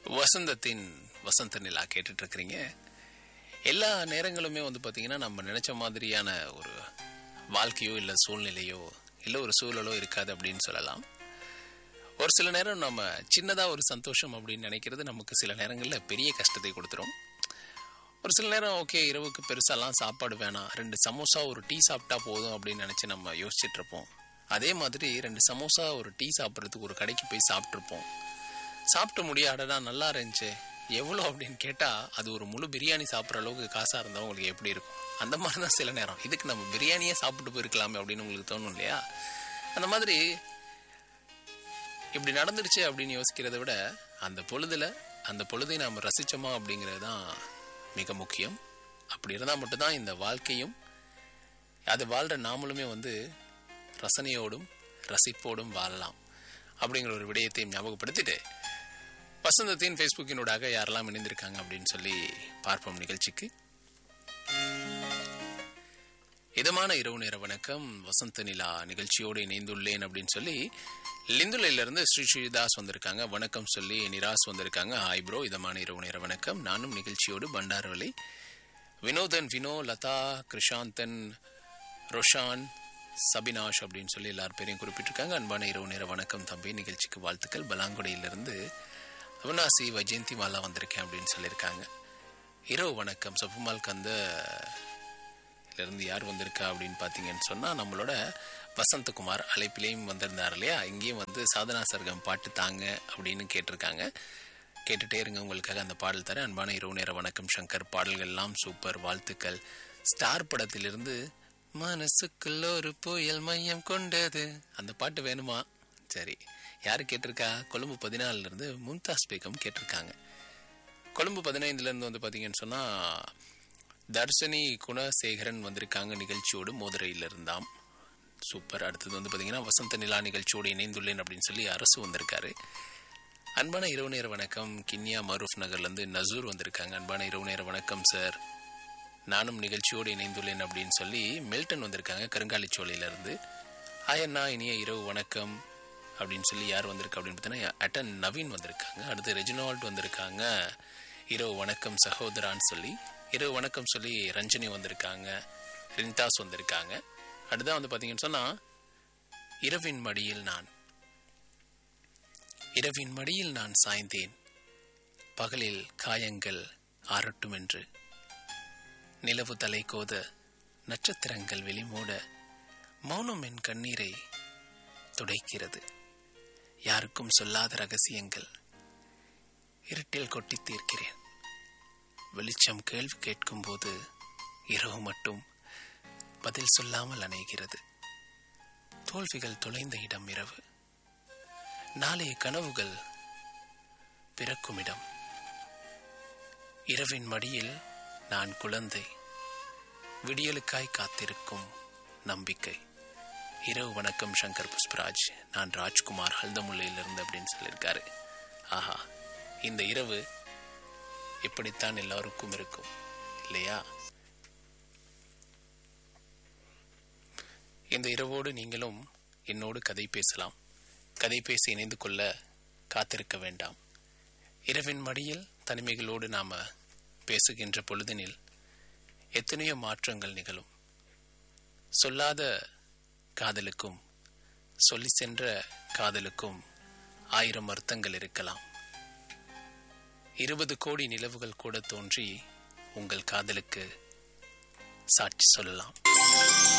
வசந்தத்தின் வசந்த நிலா கேட்டுட்டு இருக்கிறீங்க எல்லா நேரங்களுமே வந்து பார்த்தீங்கன்னா நம்ம நினைச்ச மாதிரியான ஒரு வாழ்க்கையோ இல்லை சூழ்நிலையோ இல்லை ஒரு சூழலோ இருக்காது அப்படின்னு சொல்லலாம் ஒரு சில நேரம் நம்ம சின்னதாக ஒரு சந்தோஷம் அப்படின்னு நினைக்கிறது நமக்கு சில நேரங்களில் பெரிய கஷ்டத்தை கொடுத்துரும் ஒரு சில நேரம் ஓகே இரவுக்கு பெருசாலாம் சாப்பாடு வேணாம் ரெண்டு சமோசா ஒரு டீ சாப்பிட்டா போதும் அப்படின்னு நினச்சி நம்ம யோசிச்சுட்டு இருப்போம் அதே மாதிரி ரெண்டு சமோசா ஒரு டீ சாப்பிட்றதுக்கு ஒரு கடைக்கு போய் சாப்பிட்ருப்போம் சாப்பிட்டு முடியாடடா நல்லா இருந்துச்சு எவ்வளோ அப்படின்னு கேட்டால் அது ஒரு முழு பிரியாணி சாப்பிட்ற அளவுக்கு காசாக இருந்தால் உங்களுக்கு எப்படி இருக்கும் அந்த மாதிரி தான் சில நேரம் இதுக்கு நம்ம பிரியாணியே சாப்பிட்டு போயிருக்கலாமே அப்படின்னு உங்களுக்கு தோணும் இல்லையா அந்த மாதிரி இப்படி நடந்துருச்சு அப்படின்னு யோசிக்கிறத விட அந்த பொழுதுல அந்த பொழுதை நாம் ரசிச்சோமா அப்படிங்கிறது தான் மிக முக்கியம் அப்படி இருந்தால் மட்டும்தான் இந்த வாழ்க்கையும் அது வாழ்கிற நாமளுமே வந்து ரசனையோடும் ரசிப்போடும் வாழலாம் அப்படிங்கிற ஒரு விடயத்தையும் ஞாபகப்படுத்திட்டு வசந்தத்தின் ஃபேஸ்புக்கினூடாக யாரெல்லாம் இணைந்திருக்காங்க அப்படின்னு சொல்லி பார்ப்போம் நிகழ்ச்சிக்கு இதமான இரவு நேர வணக்கம் வசந்த நிலா நிகழ்ச்சியோடு இணைந்துள்ளேன் அப்படின்னு சொல்லி லிந்துலையிலிருந்து ஸ்ரீ ஸ்ரீதாஸ் வந்திருக்காங்க வணக்கம் சொல்லி நிராஸ் வந்திருக்காங்க ஹாய் ப்ரோ இதமான இரவு நேர வணக்கம் நானும் நிகழ்ச்சியோடு பண்டாரவலி வினோதன் வினோ லதா கிருஷாந்தன் ரோஷான் சபினாஷ் அப்படின்னு சொல்லி எல்லார் பேரையும் குறிப்பிட்டிருக்காங்க அன்பான இரவு நேர வணக்கம் தம்பி நிகழ்ச்சிக்கு வாழ்த்துக்கள் பலாங்குடியிலிருந்து அவினாசி வைஜெயந்தி மாலா வந்திருக்கேன் அப்படின்னு சொல்லியிருக்காங்க இரவு வணக்கம் சப்புமால் கந்த இருந்து யார் வந்திருக்கா அப்படின்னு பார்த்தீங்கன்னு சொன்னால் நம்மளோட வசந்தகுமார் அழைப்பிலையும் வந்திருந்தார் இல்லையா இங்கேயும் வந்து சாதனா சர்க்கம் பாட்டு தாங்க அப்படின்னு கேட்டிருக்காங்க கேட்டுட்டே இருங்க உங்களுக்காக அந்த பாடல் தரேன் அன்பான இரவு நேர வணக்கம் சங்கர் பாடல்கள் எல்லாம் சூப்பர் வாழ்த்துக்கள் ஸ்டார் படத்திலிருந்து மனசுக்குள்ள ஒரு புயல் மையம் கொண்டது அந்த பாட்டு வேணுமா சரி யார் கேட்டிருக்கா கொழும்பு பதினாலுல இருந்து மும்தாஸ் பேகம் கேட்டிருக்காங்க கொழும்பு பதினைந்துல இருந்து வந்து பார்த்தீங்கன்னு சொன்னால் தர்ஷினி குணசேகரன் வந்திருக்காங்க நிகழ்ச்சியோடு மோதுரையில் இருந்தாம் சூப்பர் அடுத்தது வந்து பார்த்தீங்கன்னா வசந்த நிலா நிகழ்ச்சியோடு இணைந்துள்ளேன் அப்படின்னு சொல்லி அரசு வந்திருக்காரு அன்பான இரவு நேர வணக்கம் கின்யா மரூஃப் நகர்லேருந்து நசூர் வந்திருக்காங்க அன்பான இரவு நேர வணக்கம் சார் நானும் நிகழ்ச்சியோடு இணைந்துள்ளேன் அப்படின்னு சொல்லி மில்டன் வந்திருக்காங்க கருங்காலிச்சோலையிலேருந்து ஆயண்ணா இனிய இரவு வணக்கம் அப்படின்னு சொல்லி யார் வந்திருக்கா அப்படின்னு பார்த்தீங்கன்னா அட்டன் நவீன் வந்திருக்காங்க அடுத்து ரெஜினால்ட் வந்திருக்காங்க இரவு வணக்கம் சகோதரான்னு சொல்லி இரவு வணக்கம் சொல்லி ரஞ்சனி வந்திருக்காங்க ரிந்தாஸ் வந்திருக்காங்க அடுத்ததான் வந்து பார்த்தீங்கன்னு சொன்னால் இரவின் மடியில் நான் இரவின் மடியில் நான் சாய்ந்தேன் பகலில் காயங்கள் ஆறட்டும் என்று நிலவு தலை கோத நட்சத்திரங்கள் வெளிமூட மௌனம் என் கண்ணீரை துடைக்கிறது யாருக்கும் சொல்லாத ரகசியங்கள் இருட்டில் கொட்டி தீர்க்கிறேன் வெளிச்சம் கேள்வி கேட்கும்போது இரவு மட்டும் பதில் சொல்லாமல் அணைகிறது தோல்விகள் தொலைந்த இடம் இரவு நாளைய கனவுகள் பிறக்கும் இடம் இரவின் மடியில் நான் குழந்தை விடியலுக்காய் காத்திருக்கும் நம்பிக்கை இரவு வணக்கம் சங்கர் புஷ்பராஜ் நான் ராஜ்குமார் ஹல்தமுல்லையிலிருந்து அப்படின்னு சொல்லியிருக்காரு ஆஹா இந்த இரவு இப்படித்தான் எல்லாருக்கும் இருக்கும் இல்லையா இந்த இரவோடு நீங்களும் என்னோடு கதை பேசலாம் கதை பேசி இணைந்து கொள்ள காத்திருக்க வேண்டாம் இரவின் மடியில் தனிமைகளோடு நாம பேசுகின்ற பொழுதினில் எத்தனையோ மாற்றங்கள் நிகழும் சொல்லாத காதலுக்கும் சொல்லி சென்ற காதலுக்கும் ஆயிரம் அர்த்தங்கள் இருக்கலாம் இருபது கோடி நிலவுகள் கூட தோன்றி உங்கள் காதலுக்கு சாட்சி சொல்லலாம்